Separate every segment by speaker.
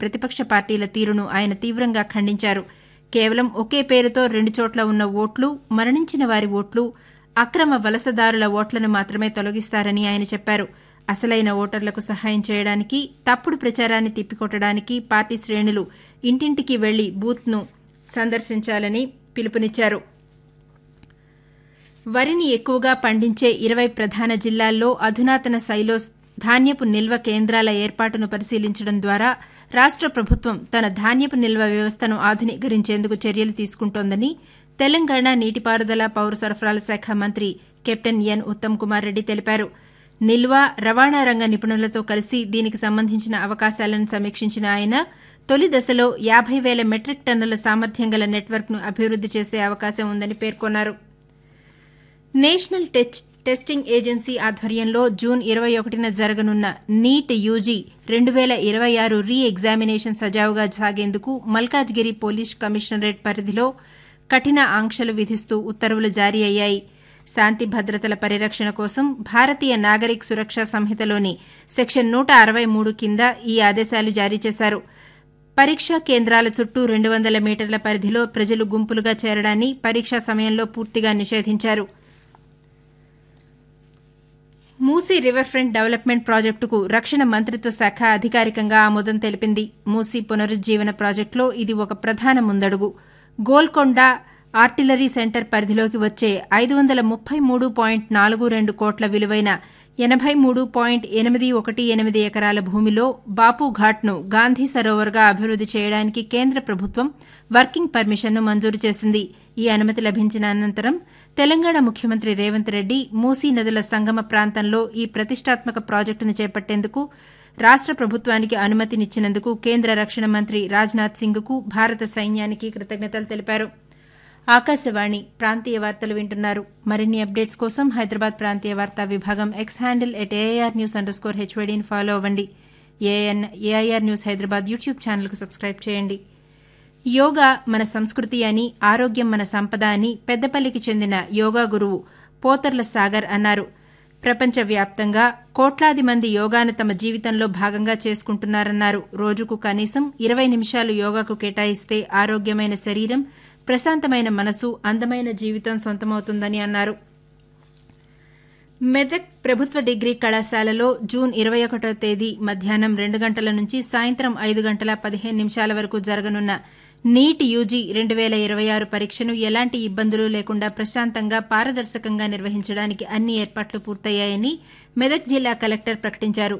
Speaker 1: ప్రతిపక్ష పార్టీల తీరును ఆయన తీవ్రంగా ఖండించారు కేవలం ఒకే పేరుతో రెండు చోట్ల ఉన్న ఓట్లు మరణించిన వారి ఓట్లు అక్రమ వలసదారుల ఓట్లను మాత్రమే తొలగిస్తారని ఆయన చెప్పారు అసలైన ఓటర్లకు సహాయం చేయడానికి తప్పుడు ప్రచారాన్ని తిప్పికొట్టడానికి పార్టీ శ్రేణులు ఇంటింటికి వెళ్లి బూత్ను సందర్శించాలని పిలుపునిచ్చారు వరిని ఎక్కువగా పండించే ఇరవై ప్రధాన జిల్లాల్లో అధునాతన సైలోస్ ధాన్యపు నిల్వ కేంద్రాల ఏర్పాటును పరిశీలించడం ద్వారా రాష్ట ప్రభుత్వం తన ధాన్యపు నిల్వ వ్యవస్థను ఆధునీకరించేందుకు చర్యలు తీసుకుంటోందని తెలంగాణ నీటిపారుదల పౌర సరఫరాల శాఖ మంత్రి కెప్టెన్ ఎన్ ఉత్తమ్ కుమార్ రెడ్డి తెలిపారు నిల్వ రవాణా రంగ నిపుణులతో కలిసి దీనికి సంబంధించిన అవకాశాలను సమీక్షించిన ఆయన తొలి దశలో యాబై వేల మెట్రిక్ టన్నుల సామర్థ్యం గల నెట్వర్క్ను అభివృద్ది చేసే అవకాశం ఉందని పేర్కొన్నారు నేషనల్ టెస్టింగ్ ఏజెన్సీ ఆధ్వర్యంలో జూన్ ఇరవై ఒకటిన జరగనున్న నీట్ యూజీ రెండు వేల ఇరవై ఆరు రీ ఎగ్జామినేషన్ సజావుగా సాగేందుకు మల్కాజ్గిరి పోలీస్ కమిషనరేట్ పరిధిలో కఠిన ఆంక్షలు విధిస్తూ ఉత్తర్వులు జారీ అయ్యాయి శాంతి భద్రతల పరిరక్షణ కోసం భారతీయ నాగరిక్ సురక్షా సంహితలోని సెక్షన్ నూట అరవై మూడు కింద ఈ ఆదేశాలు జారీ చేశారు పరీక్షా కేంద్రాల చుట్టూ రెండు వందల మీటర్ల పరిధిలో ప్రజలు గుంపులుగా చేరడాన్ని పరీక్షా సమయంలో పూర్తిగా నిషేధించారు మూసీ రివర్ ఫ్రంట్ డెవలప్మెంట్ ప్రాజెక్టుకు రక్షణ మంత్రిత్వ శాఖ అధికారికంగా ఆమోదం తెలిపింది మూసీ పునరుజ్జీవన ప్రాజెక్టులో ఇది ఒక ప్రధాన ముందడుగు గోల్కొండ ఆర్టిలరీ సెంటర్ పరిధిలోకి వచ్చే ఐదు వందల ముప్పై మూడు పాయింట్ నాలుగు రెండు కోట్ల విలువైన ఎనబై మూడు పాయింట్ ఎనిమిది ఒకటి ఎనిమిది ఎకరాల భూమిలో బాపుఘాట్ను గాంధీ సరోవర్గా అభివృద్ది చేయడానికి కేంద్ర ప్రభుత్వం వర్కింగ్ పర్మిషన్ను మంజూరు చేసింది ఈ అనుమతి లభించిన అనంతరం తెలంగాణ ముఖ్యమంత్రి రేవంత్ రెడ్డి మూసీ నదుల సంగమ ప్రాంతంలో ఈ ప్రతిష్టాత్మక ప్రాజెక్టును చేపట్టేందుకు రాష్ట ప్రభుత్వానికి అనుమతినిచ్చినందుకు కేంద్ర రక్షణ మంత్రి రాజ్నాథ్ సింగ్కు భారత సైన్యానికి కృతజ్ఞతలు తెలిపారు ఆకాశవాణి ప్రాంతీయ వార్తలు వింటున్నారు మరిన్ని అప్డేట్స్ కోసం హైదరాబాద్ ప్రాంతీయ వార్తా విభాగం X handle at AIR news under score హెచ్వైడీని ఫాలో అవ్వండి and AIR news Hyderabad YouTube ఛానల్కు సబ్స్క్రైబ్ చేయండి యోగా మన సంస్కృతి అని ఆరోగ్యం మన సంపద అని పెద్దపల్లికి చెందిన యోగా గురువు పోతర్ల సాగర్ అన్నారు ప్రపంచవ్యాప్తంగా కోట్లాది మంది యోగాను తమ జీవితంలో భాగంగా చేసుకుంటున్నారన్నారు రోజుకు కనీసం ఇరవై నిమిషాలు యోగాకు కేటాయిస్తే ఆరోగ్యమైన శరీరం ప్రశాంతమైన మనసు అందమైన జీవితం సొంతమవుతుందని అన్నారు మెదక్ ప్రభుత్వ డిగ్రీ కళాశాలలో జూన్ ఇరవై ఒకటో తేదీ మధ్యాహ్నం రెండు గంటల నుంచి సాయంత్రం ఐదు గంటల పదిహేను నిమిషాల వరకు జరగనున్న నీట్ యూజీ రెండు వేల ఇరవై ఆరు పరీక్షను ఎలాంటి ఇబ్బందులు లేకుండా ప్రశాంతంగా పారదర్శకంగా నిర్వహించడానికి అన్ని ఏర్పాట్లు పూర్తయ్యాయని మెదక్ జిల్లా కలెక్టర్ ప్రకటించారు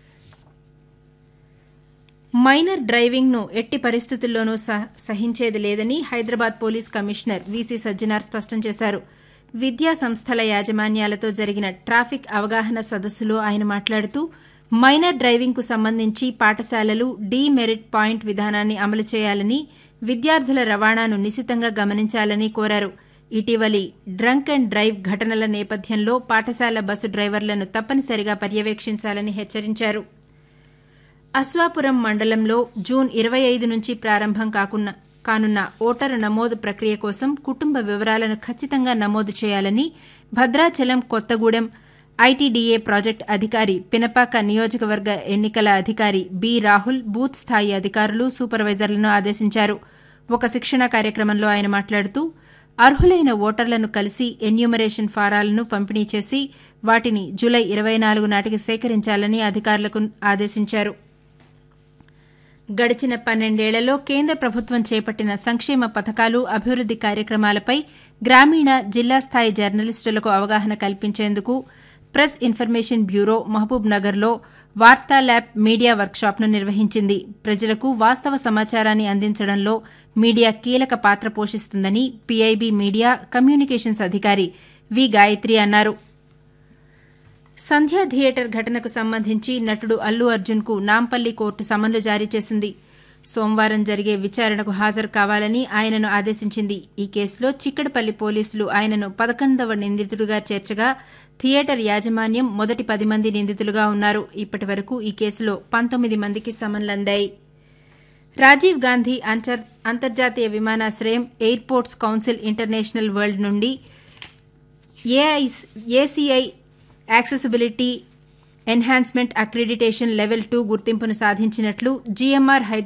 Speaker 1: మైనర్ డ్రైవింగ్ను ఎట్టి పరిస్థితుల్లోనూ సహించేది లేదని Hyderabad police commissioner VC Sajjanar స్పష్టం చేశారు విద్యా సంస్థల యాజమాన్యాలతో జరిగిన ట్రాఫిక్ అవగాహన సదస్సులో ఆయన మాట్లాడుతూ మైనర్ డ్రైవింగ్కు సంబంధించి పాఠశాలలు డీ మెరిట్ పాయింట్ విధానాన్ని అమలు చేయాలని విద్యార్థుల రవాణాను నిశితంగా గమనించాలని కోరారు ఇటీవలి డ్రంక్ అండ్ డ్రైవ్ ఘటనల నేపథ్యంలో పాఠశాల బస్సు డ్రైవర్లను తప్పనిసరిగా పర్యవేక్షించాలని హెచ్చరించారు అశ్వాపురం మండలంలో జూన్ ఇరవై ఐదు నుంచి ప్రారంభం కాకున్న కానున్న ఓటరు నమోదు ప్రక్రియ కోసం కుటుంబ వివరాలను ఖచ్చితంగా నమోదు చేయాలని భద్రాచలం కొత్తగూడెం ఐటీడీఏ ప్రాజెక్టు అధికారి పినపాక నియోజకవర్గ ఎన్నికల అధికారి బి రాహుల్ బూత్ స్థాయి అధికారులు సూపర్వైజర్లను ఆదేశించారు ఒక శిక్షణ కార్యక్రమంలో ఆయన మాట్లాడుతూ అర్హులైన ఓటర్లను కలిసి ఎన్యూమరేషన్ ఫారాలను పంపిణీ చేసి వాటిని జులై ఇరవై నాలుగు నాటికి సేకరించాలని అధికారులకు ఆదేశించారు గడిచిన పన్నెండేళ్లలో కేంద్ర ప్రభుత్వం చేపట్టిన సంక్షేమ పథకాలు అభివృద్ది కార్యక్రమాలపై గ్రామీణ జిల్లా స్థాయి జర్నలిస్టులకు అవగాహన కల్పించేందుకు ప్రెస్ ఇన్ఫర్మేషన్ బ్యూరో మహబూబ్ నగర్లో వార్తా ల్యాబ్ మీడియా వర్క్షాప్ను నిర్వహించింది ప్రజలకు వాస్తవ సమాచారాన్ని అందించడంలో మీడియా కీలక పాత్ర పోషిస్తుందని పీఐబీ మీడియా కమ్యూనికేషన్స్ అధికారి వి గాయత్రి అన్నారు సంధ్యా థియేటర్ ఘటనకు సంబంధించి నటుడు అల్లు అర్జున్కు నాంపల్లి కోర్టు సమన్లు జారీ చేసింది సోమవారం జరిగే విచారణకు హాజరు కావాలని ఆయనను ఆదేశించింది ఈ కేసులో చిక్కడపల్లి పోలీసులు ఆయనను పదకొండవ నిందితుడిగా చేర్చగా థియేటర్ యాజమాన్యం మొదటి పది మంది నిందితులుగా ఉన్నారు ఇప్పటి వరకు ఈ కేసులో పంతొమ్మిది మందికి సమన్లందాయి రాజీవ్ గాంధీ అంతర్జాతీయ విమానాశ్రయం ఎయిర్పోర్ట్స్ కౌన్సిల్ ఇంటర్నేషనల్ వరల్డ్ నుండి ACI accessibility enhancement accreditation level two గుర్తింపును సాధించినట్లు జీఎంఆర్